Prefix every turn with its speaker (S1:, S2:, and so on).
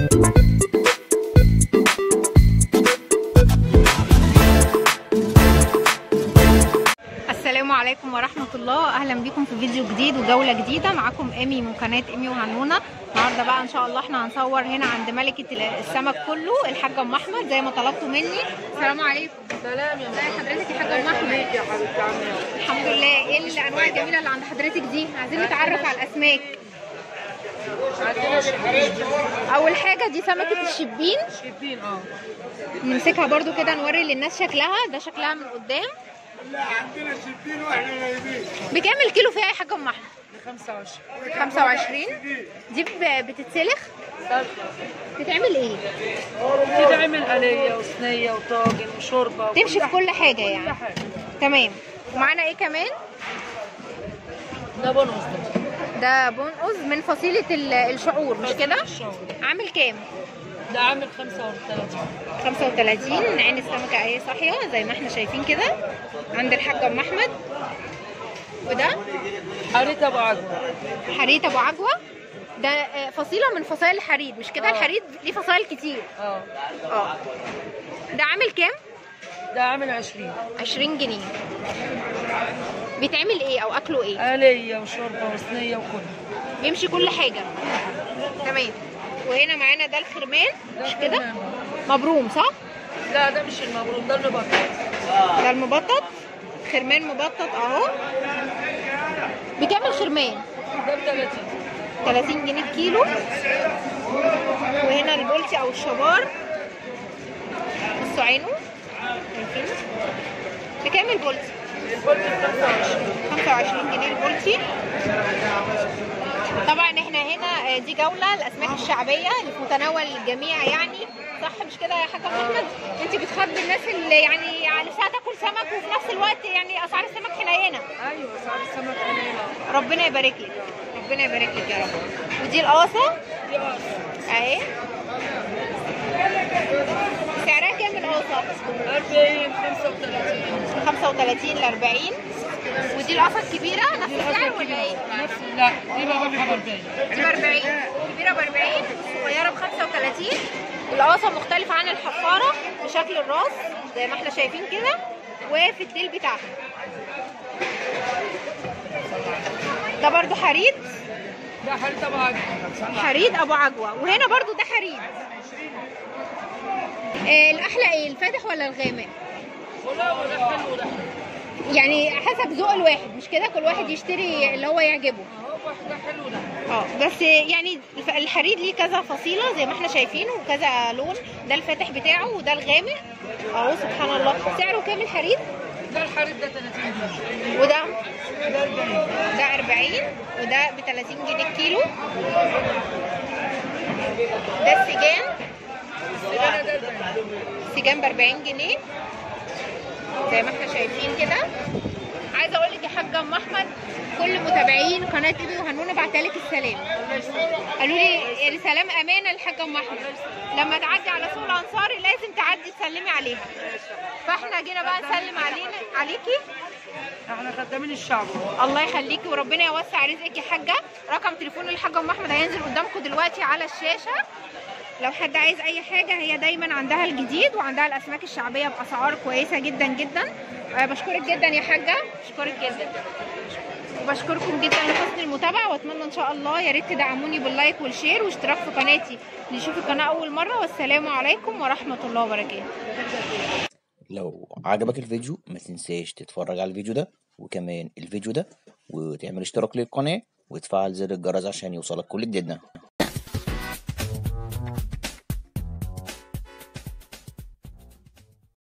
S1: السلام عليكم ورحمة الله أهلا بكم في فيديو جديد وجولة جديدة معاكم إيمي من قناة إيمي وهنونة النهاردة بقى إن شاء الله إحنا هنصور هنا عند ملكة السمك كله الحاجة أم أحمد زي ما طلبتوا مني السلام عليكم
S2: سلام يا
S1: ازي حضرتك يا حاجة أم أحمد
S2: يا حبيبتي عامله ايه؟
S1: الحمد لله إيه الأنواع الجميلة اللي عند حضرتك دي عايزين نتعرف على الأسماك
S2: عندنا شبين
S1: أول حاجة دي سمكة الشبين
S2: شبين اه
S1: نمسكها برضو كده نوري للناس شكلها ده شكلها من قدام
S3: لا عندنا شبين واحنا نايمين
S1: بكام الكيلو فيها يا حاجة أم أحمد
S2: ب 25
S1: 25 دي ب- بتتسلخ بتتعمل ايه
S2: بتتعمل آلية وصينية وطاجن وشوربة وكل
S1: تمشي في كل حاجه
S2: كل
S1: يعني
S2: حاجة
S1: تمام ومعانا ايه كمان
S2: ده بونص ده
S1: ده بونقز من فصيله ال- الشعور مش كده
S2: الشعور.
S1: عامل كام
S2: ده عامل 35
S1: 35 عين السمكه اهي صاحيه زي ما احنا شايفين كده عند الحاجه ام احمد وده
S2: حريت ابو عجوة
S1: حريت ابو عجوه ده آه، فصيله من فصائل الحريد مش كده
S2: آه.
S1: الحريد ليه فصائل كتير
S2: اه
S1: اه ده عامل كام
S2: ده عامل 20
S1: 20 جنيه بيتعمل ايه او اكله ايه
S2: آلية وشوربة وصينية وكل
S1: بيمشي كل حاجه تمام وهنا معانا ده الخرمان مش كده
S2: كمان.
S1: مبروم صح
S2: لا ده مش المبروك ده المبطط
S1: ده المبطط خرمان مبطط اهو بكام الخرمان
S2: ده ب 30
S1: 30 جنيه الكيلو وهنا البولتي او الشبار بصوا عينه شايفين بكام البولتي
S2: البولت ب 25
S1: 25 جنيه البولتي طبعا احنا هنا آه، دي جوله الاسماك الشعبيه اللي في متناول الجميع يعني صح مش كده يا حاجه محمد انت بتخاطبي الناس اللي يعني نفسها تاكل سمك وفي نفس الوقت يعني اسعار السمك حنينه
S2: ايوه اسعار السمك قليلة
S1: ربنا يبارك لك ربنا يبارك لك يا رب ودي القاصه
S2: دي قص
S1: اهي سعرها كام القاصه
S2: 40 35
S1: 35 ل 40 ودي القاصه الكبيره نفس السعر ولا ايه
S2: نفس لا دي بقى ب 40
S1: دي ب 40 كبيره ب 40 الصغيره ب 35 القاصه مختلفه عن الحفاره في شكل الراس زي ما احنا شايفين كده وفي الديل بتاعها ده برضو حريد
S2: ده حريت ابو عجوة
S1: حريد ابو عجوه وهنا برضو ده حريد آه، الاحلى ايه الفاتح ولا الغامق
S2: ولا وده حلو وده حلو
S1: يعني حسب ذوق الواحد مش كده كل واحد يشتري اللي هو يعجبه
S2: هو ده حلو ده
S1: اه بس يعني الف- الحريد ليه كذا فصيله زي ما احنا شايفين وكذا لون ده الفاتح بتاعه وده الغامق اهو سبحان الله سعره كام الحريد
S2: ده الحريت ده 30 جنيه
S1: وده
S2: ده 40
S1: ده 40 وده ب 30 جنيه الكيلو ده السجان
S2: ده ده 40
S1: السجان ب 40 جنيه زي ما احنا شايفين كده عايزه اقول لك يا حاجه ام احمد كل متابعين قناه ايبي وهنونه بعتلك السلام قالوا لي رسالة امانه للحاجه ام احمد لما تعدي على سوق الانصاري لازم تعدي تسلمي عليها فاحنا جينا بقى نسلم علينا عليكي
S2: احنا خدامين الشعب
S1: الله يخليكي وربنا يوسع رزقك يا حاجه رقم تليفون الحاجه ام احمد هينزل قدامكم دلوقتي على الشاشه لو حد عايز اي حاجه هي دايما عندها الجديد وعندها الاسماك الشعبيه باسعار كويسه جدا جدا آه، بشكرك جدا يا حاجه بشكرك جدا وبشكركم جدا لحسن المتابعه واتمنى ان شاء الله يا ريت تدعموني باللايك والشير واشتراك في قناتي اللي يشوف القناه اول مره والسلام عليكم ورحمه الله وبركاته
S4: لو عجبك الفيديو ما تنساش تتفرج على الفيديو ده وكمان الفيديو ده وتعمل اشتراك للقناة وتفعل زر الجرس عشان يوصلك كل جديدنا